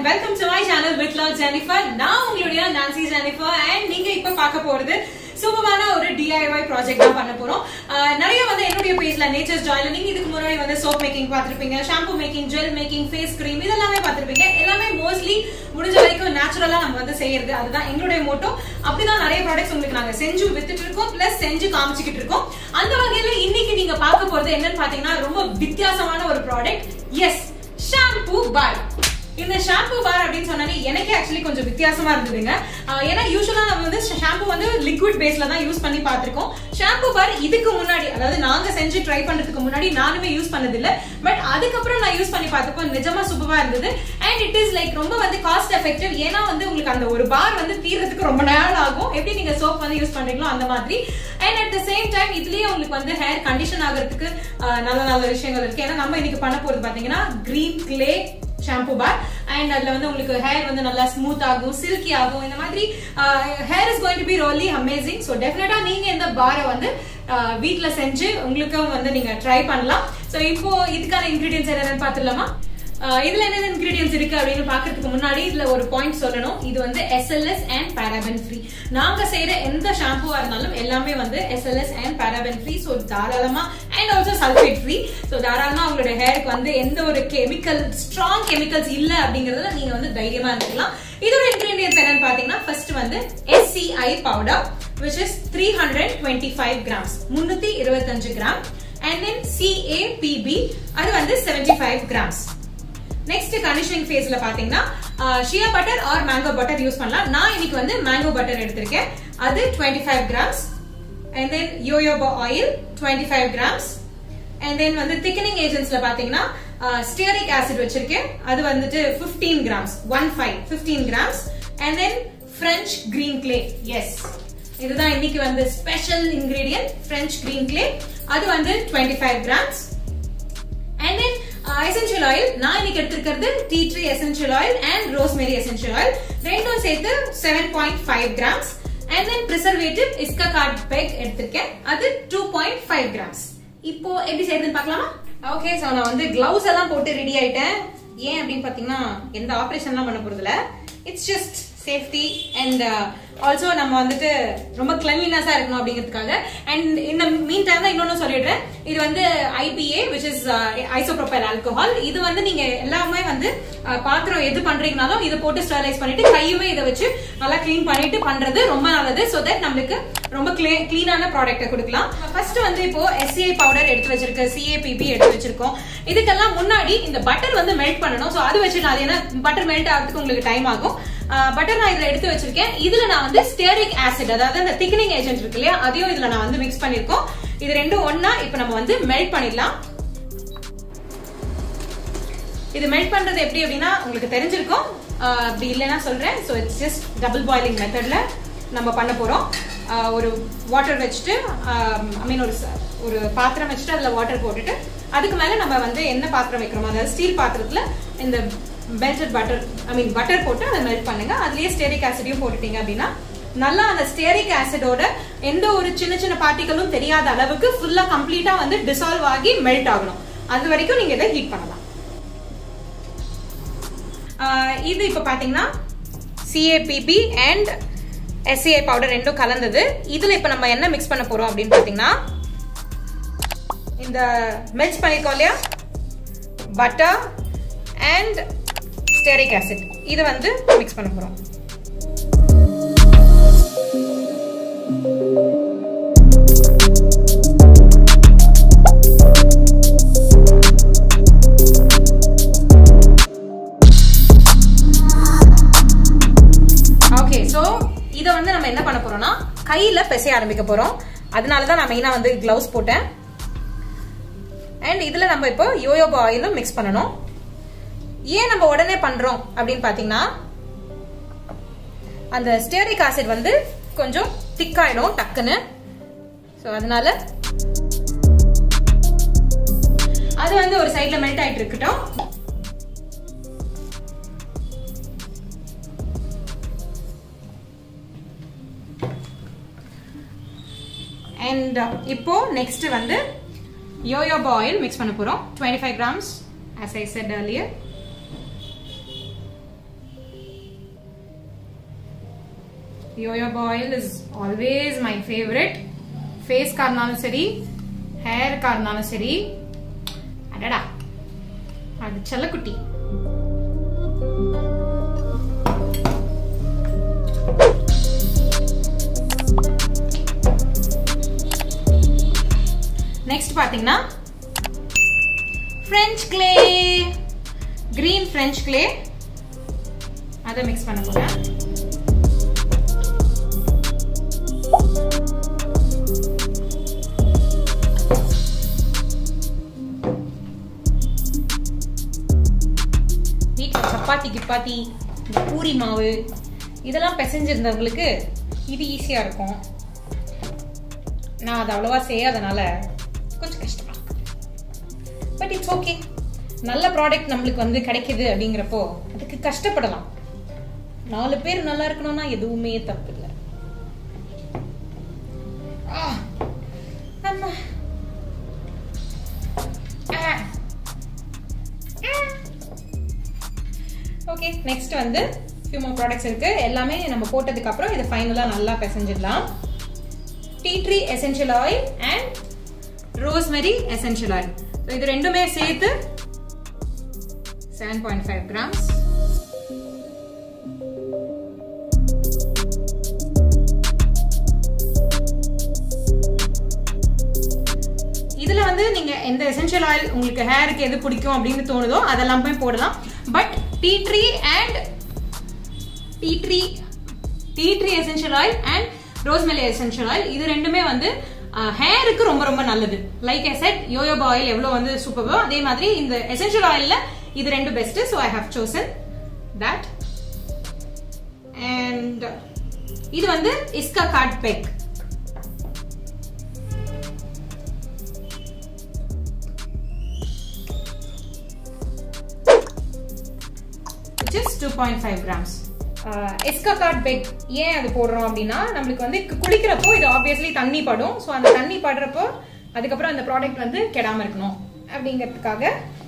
and welcome to my channel with love Jennifer நான் உங்களுடைய Nancy Jennifer and நீங்க இப்ப பார்க்க போறது சூப்பரான ஒரு டிஐஒய் ப்ராஜெக்ட் தான் பண்ண போறோம் அஹ் நிறைய வந்து என்னுடைய பேஜ்ல நேச்சர்ஸ் ஜாயில நீங்க இதுக்கு முன்னாடி வந்து சோப் மேக்கிங் பார்த்திருப்பீங்க shampoo making gel making face cream இதெல்லாமே பார்த்திருப்பீங்க எல்லாமே மோஸ்ட்லி முடிஞ்ச வரைக்கும் நேச்சுரலா நம்ம வந்து செய்யறது அதுதான் எங்களுடைய மோட்டோ அப்படிதான் நிறைய ப்ராடக்ட்ஸ் உங்களுக்கு நாங்க செஞ்சு வித்துட்டு இருக்கோம் பிளஸ் செஞ்சு காமிச்சுக்கிட்டு இருக்கோம் அந்த வகையில இன்னைக்கு நீங்க பார்க்க போறது என்னன்னு பாத்தீங்கன்னா ரொம்ப வித்தியாசமான ஒரு ப்ராடக்ட் எஸ் ஷாம்பு பார் இந்த ஷாம்பு பார் அப்படின்னு சொன்னாலே எனக்கே ஆக்சுவலி கொஞ்சம் வித்தியாசமா இருந்ததுங்க ஆஹ் ஏன்னா யூஸ்வலா நம்ம வந்து ஷாம்பு வந்து லிக்விட் பேஸ்ல தான் யூஸ் பண்ணி பார்த்திருக்கோம் ஷாம்பு பார் இதுக்கு முன்னாடி அதாவது நாங்க செஞ்சு ட்ரை பண்றதுக்கு முன்னாடி நானுமே யூஸ் பண்ணது இல்ல பட் அதுக்கப்புறம் நான் யூஸ் பண்ணி பார்த்தப்போ நிஜமா சூப்பரா இருந்தது அண்ட் இட் இஸ் லைக் ரொம்ப வந்து காஸ்ட் எஃபெக்டிவ் ஏன்னா வந்து உங்களுக்கு அந்த ஒரு பார் வந்து தீர்றதுக்கு ரொம்ப நேரம் ஆகும் எப்படி நீங்க சோப் வந்து யூஸ் பண்றீங்களோ அந்த மாதிரி and at the same time இதுலயே உங்களுக்கு வந்து ஹேர் கண்டிஷன் ஆகிறதுக்கு ஆஹ் நல்ல நல்ல விஷயங்கள் இருக்கு ஏன்னா நம்ம இன்னைக்கு பண்ண போறது பாத்தீங்கன்னா green clay shampoo bar and அதுல வந்து உங்களுக்கு ஹேர் வந்து நல்லா ஸ்மூத் ஆகும் சில்கி ஆகும் இந்த மாதிரி hair is going to be really amazing so டெஃபினட்டா நீங்க இந்த பாரை வந்து ஆஹ் வீட்ல செஞ்சு உங்களுக்கும் வந்து நீங்க ட்ரை பண்ணலாம் ஸோ இப்போ இதுக்கான இன்கிரீடியன்ஸ் என்னென்னு பார்த்துடலாமா ஆஹ் இதுல என்னென்ன இன்கிரீடியன்ஸ் இருக்கு அப்படின்னு பாக்குறதுக்கு முன்னாடி இதுல ஒரு பாயிண்ட் சொல்லணும் இது வந்து எஸ்எல்எஸ் அண்ட் பாராபன் ஃப்ரீ நாங்க செய்யற எந்த ஷாம்புவா இருந்தாலும் எல்லாமே வந்து SLS and paraben free so தாராளமா and also sulphate free so தாராளமா உங்களோட ஹேருக்கு வந்து எந்த ஒரு கெமிக்கல் ஸ்ட்ராங் கெமிக்கல்ஸ் இல்ல அப்படிங்கறதுல நீங்க வந்து தைரியமா இருக்கலாம் இதோட இன்கிரீடியன்ஸ் என்னன்னு பாத்தீங்கன்னா ஃபர்ஸ்ட் வந்து SCI powder which is 325 grams முன்னூத்தி இருபத்தஞ்சு கிராம் அண்ட் தென் சிஏபிபி அது வந்து 75 கிராம்ஸ் நெக்ஸ்ட் கண்டிஷனிங் ஃபேஸ்ல பாத்தீங்கன்னா shea butter or mango butter use பண்ணலாம் நான் இன்னைக்கு வந்து மேங்கோ பட்டர் எடுத்திருக்கேன் அது 25 five grams and then jojoba oil 25 five grams and then வந்து திக்கனிங் ஏஜென்ட்ஸ்ல பாத்தீங்கன்னா ஸ்டியரிக் ஆசிட் வச்சிருக்கேன் அது வந்துட்டு 15 grams one five fifteen grams and then French green clay எஸ் இதுதான் இன்னைக்கு வந்து special ingredient French green clay அது வந்து 25 five grams and then essential oil நான் இன்னைக்கு எடுத்திருக்கிறது tea tree essential oil and rosemary essential oil ரெண்டும் சேர்த்து seven point five grams and then preservative Iscaguard PEG எடுத்திருக்கேன் அது டூ பாயிண்ட் ஃபைவ் கிராம்ஸ் இப்போ எப்படி செய்யறதுன்னு பார்க்கலாமா ஓகே ஸோ நான் வந்து கிளவுஸ் எல்லாம் போட்டு ரெடி ஆயிட்டேன் ஏன் அப்படின்னு பாத்தீங்கன்னா எந்த ஆப்ரேஷன்லாம் பண்ண போறதில்ல it's just safety and also நம்ம வந்துட்டு ரொம்ப கிளென்லினஸா இருக்கணும் அப்படிங்கிறதுக்காக அண்ட் இந்த மீன் டைம் தான் இன்னொன்னு சொல்லிடுறேன் இது வந்து IPA which is isopropyl alcohol இது வந்து நீங்க எல்லாமே வந்து uh, பாத்திரம் எது பண்றீங்கனாலும் இதை போட்டு ஸ்டெர்லைஸ் பண்ணிட்டு கையுமே இதை வச்சு நல்லா க்ளீன் பண்ணிட்டு பண்றது ரொம்ப நல்லது ஸோ தட் நம்மளுக்கு ரொம்ப கிளீனான ப்ராடக்ட்டை கொடுக்கலாம் ஃபர்ஸ்ட் வந்து இப்போ எஸ்சிஐ பவுடர் எடுத்து வச்சிருக்க சிஏபிபி எடுத்து வச்சிருக்கோம் இதுக்கெல்லாம் முன்னாடி இந்த பட்டர் வந்து மெல்ட் பண்ணணும் ஸோ அது வச்சு நான் ஏன்னா பட்டர் மெல்ட் ஆகிறதுக்கு உங்களுக்கு டைம் ஆகும் பட்டர் நான் இதுல எடுத்து வச்சிருக்கேன் இதுல நான் வந்து ஸ்டேரிக் ஆசிட் அதாவது அந்த திக்னிங் ஏஜென்ட் இருக்கு இல்லையா அதையும் இதுல நான் வந்து மிக்ஸ் பண்ணிருக்கோம் இது ரெண்டும் ஒன்னா இப்ப நம்ம வந்து மெல்ட் பண்ணிடலாம் இது மெல்ட் பண்றது எப்படி அப்படின்னா உங்களுக்கு தெரிஞ்சிருக்கும் ஆஹ் அப்படி இல்லைன்னா சொல்றேன் so it's just double boiling மெத்தட்ல நம்ம பண்ண போறோம் ஆஹ் ஒரு வாட்டர் வச்சுட்டு ஐ மீன் ஒரு ச- ஒரு பாத்திரம் வச்சுட்டு அதுல வாட்டர் போட்டுட்டு அதுக்கு மேல நம்ம வந்து என்ன பாத்திரம் வைக்கிறோமோ அதாவது ஸ்டீல் பாத்திரத்துல இந்த melted butter I mean butter போட்டு அதை மெல்ட் பண்ணுங்க அதுலயே ஸ்டேரிக் ஆசிடையும் போட்டுட்டீங்க அப்படின்னா நல்லா அந்த ஸ்டேரிக் ஆசிடோட எந்த ஒரு சின்ன சின்ன பார்ட்டிகளும் தெரியாத அளவுக்கு ஃபுல்லா கம்ப்ளீட்டா வந்து டிசால்வ் ஆகி மெல்ட் ஆகணும் அது வரைக்கும் நீங்க இதை ஹீட் பண்ணலாம் ஆஹ் இது இப்ப பாத்தீங்கன்னா சிஏபிபி அண்ட் எஸ்சிஐ பவுடர் ரெண்டும் கலந்தது இதுல இப்ப நம்ம என்ன மிக்ஸ் பண்ண போறோம் அப்படின்னு பாத்தீங்கன்னா இந்த மெல்ட் பண்ணிருக்கோம் இல்லையா பட்டர் அண்ட் ஸ்டெரிக் ஆசிட் இது வந்து மிக்ஸ் பண்ண போறோம் ஓகே சோ இத வந்து நம்ம என்ன பண்ண போறோம்னா கையில பிசைய ஆரம்பிக்க போறோம் அதனால தான் நான் மெயினா வந்து கிளவுஸ் போட்டேன் அண்ட் இதுல நம்ம இப்போ யோயோபா ஆயிலும் மிக்ஸ் பண்ணணும் ஏன் நம்ம உடனே பண்றோம் அப்படின்னு பாத்தீங்கன்னா அந்த ஸ்டேரிக் ஆசிட் வந்து கொஞ்சம் திக்காயிடும் டக்குன்னு ஸோ அதனால அது வந்து ஒரு சைட்ல மெல்ட் ஆயிட்டு இருக்கட்டும் அண்ட் இப்போ நெக்ஸ்ட் வந்து யோயோபா ஆயில் மிக்ஸ் பண்ண போறோம் 25 five grams as I said earlier jojoba oil is always my favourite ஃபேஸ்க்காக இருந்தாலும் சரி ஹேருக்காக இருந்தாலும் சரி அடடா அது செல்லக்குட்டி நெக்ஸ்ட் பாத்தீங்கன்னா French clay green French clay அதை மிக்ஸ் பண்ண போறேன் வீட்டில் சப்பாத்தி கிப்பாத்தி இந்த பூரி மாவு இதெல்லாம் பிசைஞ்சிருந்தவங்களுக்கு இது ஈஸியாக இருக்கும் நான் அதை அவ்வளோவா செய்யாதனால கொஞ்சம் கஷ்டமா பட் இட்ஸ் ஓகே நல்ல ப்ராடக்ட் நம்மளுக்கு வந்து கிடைக்குது அப்படிங்கிறப்போ அதுக்கு கஷ்டப்படலாம் நாலு பேர் நல்லா இருக்கணும்னா எதுவுமே தப்பு இல்லை ஓகே நெக்ஸ்ட் வந்து ஃபியூ மோர் ப்ராடக்ட்ஸ் இருக்கு எல்லாமே நம்ம போட்டதுக்கு அப்புறம் இதை ஃபைனலா நல்லா பிசைஞ்சிடலாம் tea tree essential oil and rosemary essential oil இது ரெண்டுமே சேர்த்து செவன் பாயிண்ட் ஃபைவ் கிராம்ஸ் இதுல வந்து நீங்க எந்த எசென்ஷியல் ஆயில் உங்களுக்கு ஹேருக்கு எது பிடிக்கும் அப்படின்னு தோணுதோ அதெல்லாம் போய் போடலாம் but tea tree and tea tree tea tree essential oil and rosemary essential oil இது ரெண்டுமே வந்து ஹேருக்கு ரொம்ப ரொம்ப நல்லது like I said jojoba oil எவ்வளோ வந்து சூப்பரோ அதே மாதிரி இந்த எசென்ஷியல் ஆயில்ல இது ரெண்டு best so I have chosen that and இது வந்து Iscaguard PEG which is 2.5 grams Iscaguard PEG ஏன் அது போடுறோம் அப்படின்னா நம்மளுக்கு வந்து குளிக்கிறப்போ இது ஆப்வியஸ்லி தண்ணி படும் ஸோ அந்த தண்ணி படுறப்போ அதுக்கப்புறம் அந்த ப்ராடக்ட் வந்து கெடாம இருக்கணும் அப்படிங்கிறதுக்காக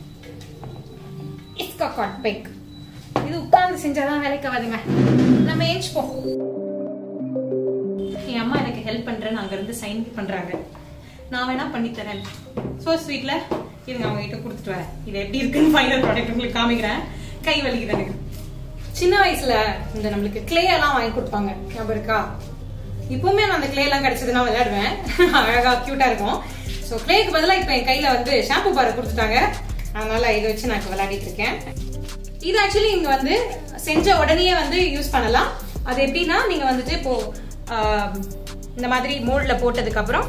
இஸ்கா கார்ட் பெக் இது உட்கார்ந்து செஞ்சாதான் வேலைக்கு ஆகாதுங்க நம்ம ஏஞ்சுப்போம் என் அம்மா எனக்கு ஹெல்ப் பண்றேன்னு அங்க இருந்து சைன் பண்றாங்க நான் வேணா பண்ணி தரேன் ஸோ ஸ்வீட்ல இதுங்க அவங்க கிட்ட கொடுத்துட்டு வரேன் இது எப்படி இருக்குன்னு ஃபைனல் ப்ராடக்ட் உங்களுக்கு காமிக்கிறேன் கை வலிக்குது எனக்கு சின்ன வயசுல இந்த நம்மளுக்கு கிளே எல்லாம் வாங்கி கொடுப்பாங்க ஞாபகம் இருக்கா இப்பவுமே நான் அந்த கிளே எல்லாம் கிடைச்சதுன்னா விளையாடுவேன் அழகா கியூட்டா இருக்கும் ஸோ கிளேக்கு பதிலாக இப்போ என் கையில வந்து ஷாம்பு பார் கொடுத்துட்டாங்க அதனால இதை வச்சு நான் இப்போ விளையாடிட்டு இருக்கேன் இது ஆக்சுவலி இங்க வந்து செஞ்ச உடனே வந்து யூஸ் பண்ணலாம் அது எப்படின்னா நீங்க வந்துட்டு இப்போ ஆஹ், இந்த மாதிரி மோல்ட்ல போட்டதுக்கு அப்புறம்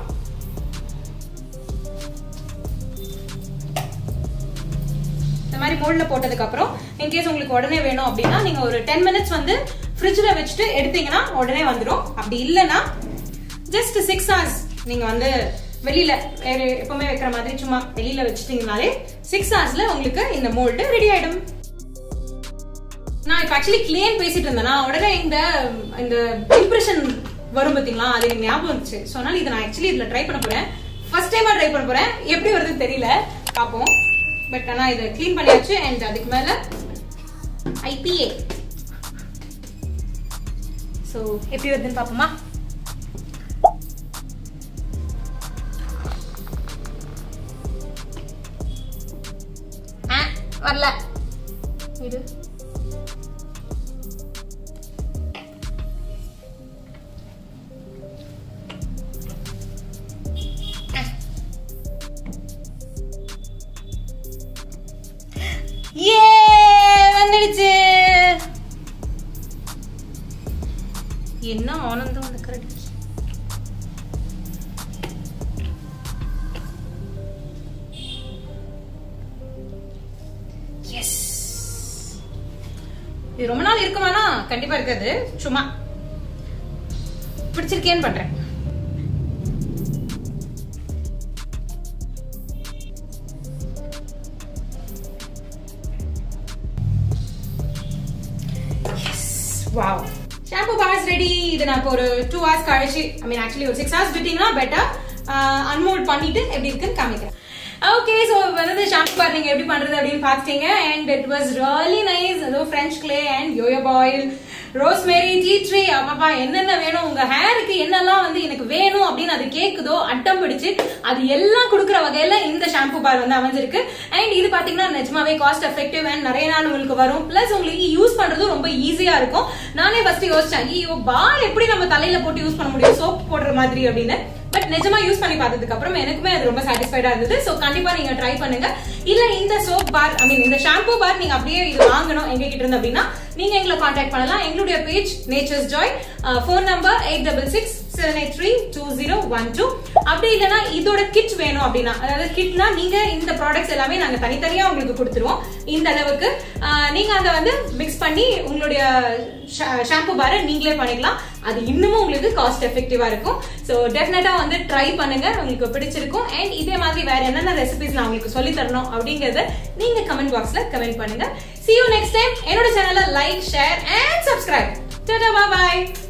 இந்த மாதிரி மோல்ட்ல போட்டதுக்கு அப்புறம் இன்கேஸ் உங்களுக்கு உடனே வேணும் அப்படின்னா நீங்க ஒரு டென் மினிட்ஸ் வந்து ஃப்ரிட்ஜ்ல வச்சுட்டு எடுத்தீங்கன்னா உடனே வந்துடும் அப்படி இல்லைன்னா ஜஸ்ட் சிக்ஸ் ஹவர்ஸ் நீங்க வந்து வெளியில வேற எப்பவுமே வைக்கிற மாதிரி சும்மா வெளியில வச்சுட்டீங்கனாலே சிக்ஸ் ஹவர்ஸ்ல உங்களுக்கு இந்த மோல்டு ரெடி ஆயிடும் நான் இப்ப ஆக்சுவலி கிளியன் பேசிட்டு இருந்தேனா உடனே இந்த இந்த இம்ப்ரெஷன் வரும் பாத்தீங்களா அது எனக்கு ஞாபகம் வந்துச்சு ஸோ அதனால இதை நான் ஆக்சுவலி இதுல ட்ரை பண்ண போறேன் ஃபர்ஸ்ட் டைமா ட்ரை பண்ண போறேன் எப்படி வருதுன்னு தெரியல பார்ப்போம் பட் ஆனா இதை க்ளீன் பண்ணியாச்சு அண்ட் அதுக்கு மேல ஐபிஏ ஸோ எப்படி வருதுன்னு பார்ப்போமா ஆ, வரல இரு ஏ வந்துடுச்சு என்ன ஆனந்தம் அந்த கரடி எஸ் இது ரொம்ப நாள் இருக்குமானா கண்டிப்பா இருக்காது சும்மா பிடிச்சிருக்கேன்னு பண்றேன் வாவ் ஷாம்பு பார்ஸ் ரெடி இது நான் இப்போ ஒரு டூ ஹவர்ஸ் கழிச்சு ஐ மீன் ஆக்சுவலி ஒரு சிக்ஸ் ஹவர்ஸ் விட்டீங்கன்னா பெட்டர் அன்மோல்ட் பண்ணிட்டு எப்படி இருக்குன்னு காமிக்கிறேன் ஓகே சோ வந்து ஷாம்பு பார் நீங்க எப்படி பண்றது அப்படின்னு பாத்துட்டீங்க and it was really nice அதுவும் ஃப்ரெஞ்ச் கிளே அண்ட் யோயோ பாயில் ரோஸ்மேரி டீ ட்ரீ அப்பா என்னென்ன வேணும் உங்க ஹேருக்கு என்னெல்லாம் வந்து எனக்கு வேணும் அப்படின்னு அது கேக்குதோ அட்டம் பிடிச்சு அது எல்லாம் கொடுக்குற வகையில இந்த ஷாம்பு பார் வந்து அமைஞ்சிருக்கு அண்ட் இது பாத்தீங்கன்னா நிஜமாவே காஸ்ட் எஃபெக்டிவ் அண்ட் நிறைய நாள் உங்களுக்கு வரும் பிளஸ் உங்களுக்கு யூஸ் பண்றதும் ரொம்ப ஈஸியா இருக்கும் நானே ஃபர்ஸ்ட் யோசிச்சேன் ஐயோ பார் எப்படி நம்ம தலையில போட்டு யூஸ் பண்ண முடியும் சோப் போடுற மாதிரி அப்படின்னு பட் நிஜமா யூஸ் பண்ணி பார்த்ததுக்கு அப்புறம் எனக்குமே அது ரொம்ப சாட்டிஸ்ஃபைடா இருந்தது சோ கண்டிப்பா நீங்க ட்ரை பண்ணுங்க இல்ல இந்த சோப் பார் ஐ மீன் இந்த ஷாம்பு பார் நீங்க அப்படியே இது வாங்கணும் எங்க கிட்ட இருந்து அப்படின்னா நீங்க எங்களை காண்டாக்ட் பண்ணலாம் எங்களுடைய page Nature's Joy phone number eight double six seven eight three two zero one two அப்படி இல்லைன்னா இதோட கிட் வேணும் அப்படின்னா அதாவது கிட்னா நீங்க இந்த ப்ராடக்ட்ஸ் எல்லாமே நாங்க தனித்தனியா உங்களுக்கு கொடுத்துருவோம் இந்த அளவுக்கு ஆஹ் நீங்க அதை வந்து மிக்ஸ் பண்ணி உங்களுடைய ஷாம்பு பாரை நீங்களே பண்ணிக்கலாம் அது இன்னமும் உங்களுக்கு காஸ்ட் எஃபெக்டிவா இருக்கும் ஸோ டெஃபினட்டா வந்து ட்ரை பண்ணுங்க உங்களுக்கு பிடிச்சிருக்கும் அண்ட் இதே மாதிரி வேற என்னென்ன ரெசிபிஸ் நான் உங்களுக்கு சொல்லி தரணும் அப்படிங்கறத நீங்க கமெண்ட் பாக்ஸ்ல கமெண்ட் பண்ணுங்க see you next time என்னோட சேனலை like share and subscribe tata bye